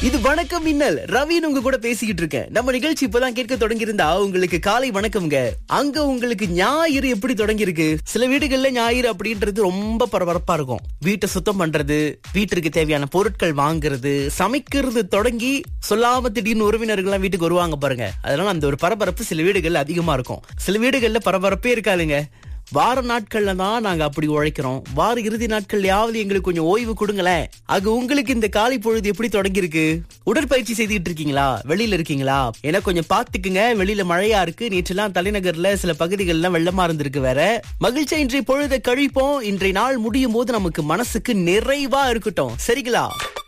இது வணக்கம் மின்னல் ரவின்னு உங்க கூட பேசிக்கிட்டு இருக்கேன் நம்ம நிகழ்ச்சி இப்பதான் கேட்க தொடங்கி இருந்தா உங்களுக்கு காலை வணக்கம்ங்க அங்க உங்களுக்கு ஞாயிறு எப்படி தொடங்கி இருக்கு சில வீடுகள்ல ஞாயிறு அப்படின்றது ரொம்ப பரபரப்பா இருக்கும் வீட்டை சுத்தம் பண்றது வீட்டிற்கு தேவையான பொருட்கள் வாங்குறது சமைக்கிறது தொடங்கி சொல்லாம திடீர்னு உறவினர்கள் எல்லாம் வீட்டுக்கு வருவாங்க பாருங்க அதனால அந்த ஒரு பரபரப்பு சில வீடுகள்ல அதிகமா இருக்கும் சில வீடுகள்ல பரபரப்பே இருக்காதுங்க வார நாட்கள்ல தான் நாங்க அப்படி உழைக்கிறோம் வார இறுதி நாட்கள்லயாவது எங்களுக்கு கொஞ்சம் ஓய்வு கொடுங்களேன் அது உங்களுக்கு இந்த காலை பொழுது எப்படி தொடங்கி இருக்கு உடற்பயிற்சி செய்துட்டு இருக்கீங்களா வெளியில இருக்கீங்களா ஏன்னா கொஞ்சம் பாத்துக்குங்க வெளியில மழையா இருக்கு நேற்றுலாம் தலைநகர்ல சில பகுதிகள்லாம் வெள்ளமா இருந்திருக்கு வேற மகிழ்ச்சியா இன்றைய பொழுதை கழிப்போம் இன்றைய நாள் முடியும் போது நமக்கு மனசுக்கு நிறைவா இருக்கட்டும் சரிங்களா